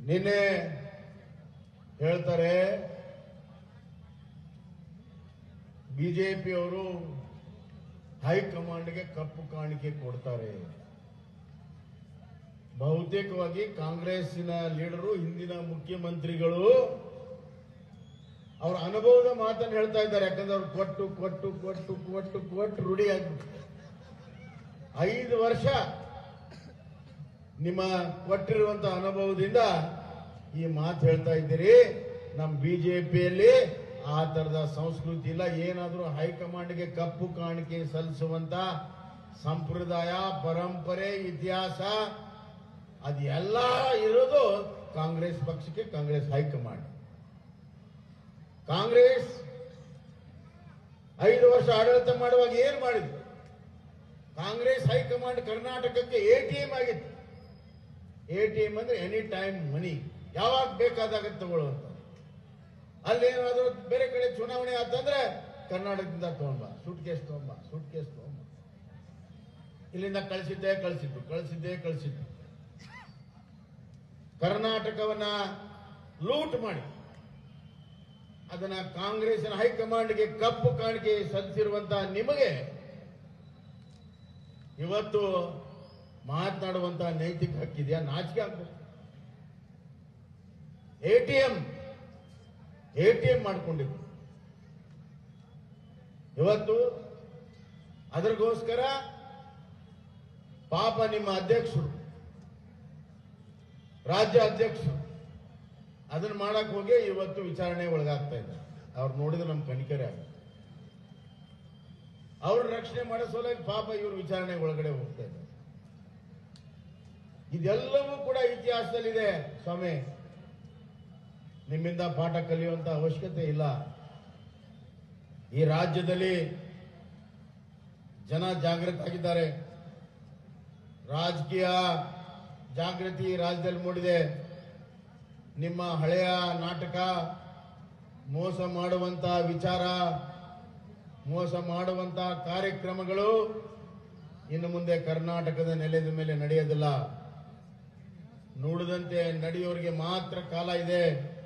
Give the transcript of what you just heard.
ನಿನ್ನೆ ಹೇಳ್ತಾರೆ ಬಿಜೆಪಿಯವರು ಹೈಕಮಾಂಡ್ಗೆ ಕಪ್ಪು ಕಾಣಿಕೆ ಕೊಡ್ತಾರೆ ಬಹುತೇಕವಾಗಿ ಕಾಂಗ್ರೆಸ್ಸಿನ ಲೀಡರು ಹಿಂದಿನ ಮುಖ್ಯಮಂತ್ರಿಗಳು ಅವರ ಅನುಭವದ ಮಾತನ್ನು ಹೇಳ್ತಾ ಇದ್ದಾರೆ ಯಾಕಂದ್ರೆ ಅವ್ರು ಕೊಟ್ಟು ಕೊಟ್ಟು ಕೊಟ್ಟು ಕೊಟ್ಟು ಕೊಟ್ಟು ರೂಢಿ ಆಗ್ಬಿಟ್ಟು ಐದು ವರ್ಷ ನಿಮ್ಮ ಕೊಟ್ಟಿರುವಂತ ಅನುಭವದಿಂದ ಈ ಮಾತು ಹೇಳ್ತಾ ಇದ್ದೀರಿ ನಮ್ಮ ಬಿಜೆಪಿಯಲ್ಲಿ ಆ ತರದ ಸಂಸ್ಕೃತಿ ಇಲ್ಲ ಏನಾದರೂ ಹೈಕಮಾಂಡ್ಗೆ ಕಪ್ಪು ಕಾಣಿಕೆ ಸಲ್ಲಿಸುವಂತ ಸಂಪ್ರದಾಯ ಪರಂಪರೆ ಇತಿಹಾಸ ಅದೆಲ್ಲ ಇರೋದು ಕಾಂಗ್ರೆಸ್ ಪಕ್ಷಕ್ಕೆ ಕಾಂಗ್ರೆಸ್ ಹೈಕಮಾಂಡ್ ಕಾಂಗ್ರೆಸ್ ಐದು ವರ್ಷ ಆಡಳಿತ ಮಾಡುವಾಗ ಏನ್ ಮಾಡಿದ್ರು ಕಾಂಗ್ರೆಸ್ ಹೈಕಮಾಂಡ್ ಕರ್ನಾಟಕಕ್ಕೆ ಎಟಿಎಂ ಆಗಿತ್ತು ಎಟಿಎಂ ಅಂದ್ರೆ ಎನಿ ಟೈಮ್ ಮನಿ ಯಾವಾಗ ಬೇಕಾದಾಗ ತಗೊಳ್ಳುವಂತ ಅಲ್ಲೇನಾದ್ರೂ ಬೇರೆ ಕಡೆ ಚುನಾವಣೆ ಆತಂದ್ರೆ ಕರ್ನಾಟಕದಿಂದ ತಗೊಂಬ ಸುಟ್ ಕೇಸ್ ತಗೊಂಬ ಸುಟ್ ಕೇಸ್ ತಗೊಂಬ ಇಲ್ಲಿಂದ ಕಳಿಸಿದ್ದೆ ಕಳಿಸಿದ್ದು ಕಳಿಸಿದ್ದೆ ಕಳಿಸಿದ್ದು ಕರ್ನಾಟಕವನ್ನ ಲೂಟ್ ಮಾಡಿ ಅದನ್ನ ಕಾಂಗ್ರೆಸ್ನ ಹೈಕಮಾಂಡ್ಗೆ ಕಪ್ಪು ಕಾಣಿಕೆ ಸಲ್ಲಿಸಿರುವಂತಹ ನಿಮಗೆ ಇವತ್ತು ಮಾತನಾಡುವಂತಹ ನೈತಿಕ ಹಕ್ಕಿದೆಯಾ ನಾಚಿಕೆ ಆಗ್ಬೇಕು ಎಟಿಎಂ ಎಟಿಎಂ ಮಾಡ್ಕೊಂಡಿದ್ದು ಇವತ್ತು ಅದರಿಗೋಸ್ಕರ ಪಾಪ ನಿಮ್ಮ ಅಧ್ಯಕ್ಷರು ರಾಜ್ಯ ಅಧ್ಯಕ್ಷರು ಅದನ್ನ ಮಾಡಕ್ ಹೋಗಿ ಇವತ್ತು ವಿಚಾರಣೆ ಒಳಗಾಗ್ತಾ ಇದ್ದಾರೆ ಅವ್ರು ನೋಡಿದ್ರೆ ನಮ್ ಕಣಿಕರೆ ಆಗುತ್ತೆ ಅವ್ರ ರಕ್ಷಣೆ ಮಾಡೋ ಸಲುವಾಗಿ ಪಾಪ ಇವರು ವಿಚಾರಣೆ ಒಳಗಡೆ ಹೋಗ್ತಾ ಇದ್ದಾರೆ ಇದೆಲ್ಲವೂ ಕೂಡ ಇತಿಹಾಸದಲ್ಲಿದೆ ಸ್ವಾಮಿ ನಿಮ್ಮಿಂದ ಪಾಠ ಕಲಿಯುವಂತ ಅವಶ್ಯಕತೆ ಇಲ್ಲ ಈ ರಾಜ್ಯದಲ್ಲಿ ಜನ ಜಾಗೃತ ಆಗಿದ್ದಾರೆ ರಾಜಕೀಯ ಜಾಗೃತಿ ರಾಜ್ಯದಲ್ಲಿ ಮೂಡಿದೆ ನಿಮ್ಮ ಹಳೆಯ ನಾಟಕ ಮೋಸ ಮಾಡುವಂತ ವಿಚಾರ ಮೋಸ ಮಾಡುವಂತ ಕಾರ್ಯಕ್ರಮಗಳು ಇನ್ನು ಮುಂದೆ ಕರ್ನಾಟಕದ ನೆಲದ ಮೇಲೆ ನಡೆಯೋದಿಲ್ಲ ನುಡಿದಂತೆ ನಡೆಯೋರಿಗೆ ಮಾತ್ರ ಕಾಲ ಇದೆ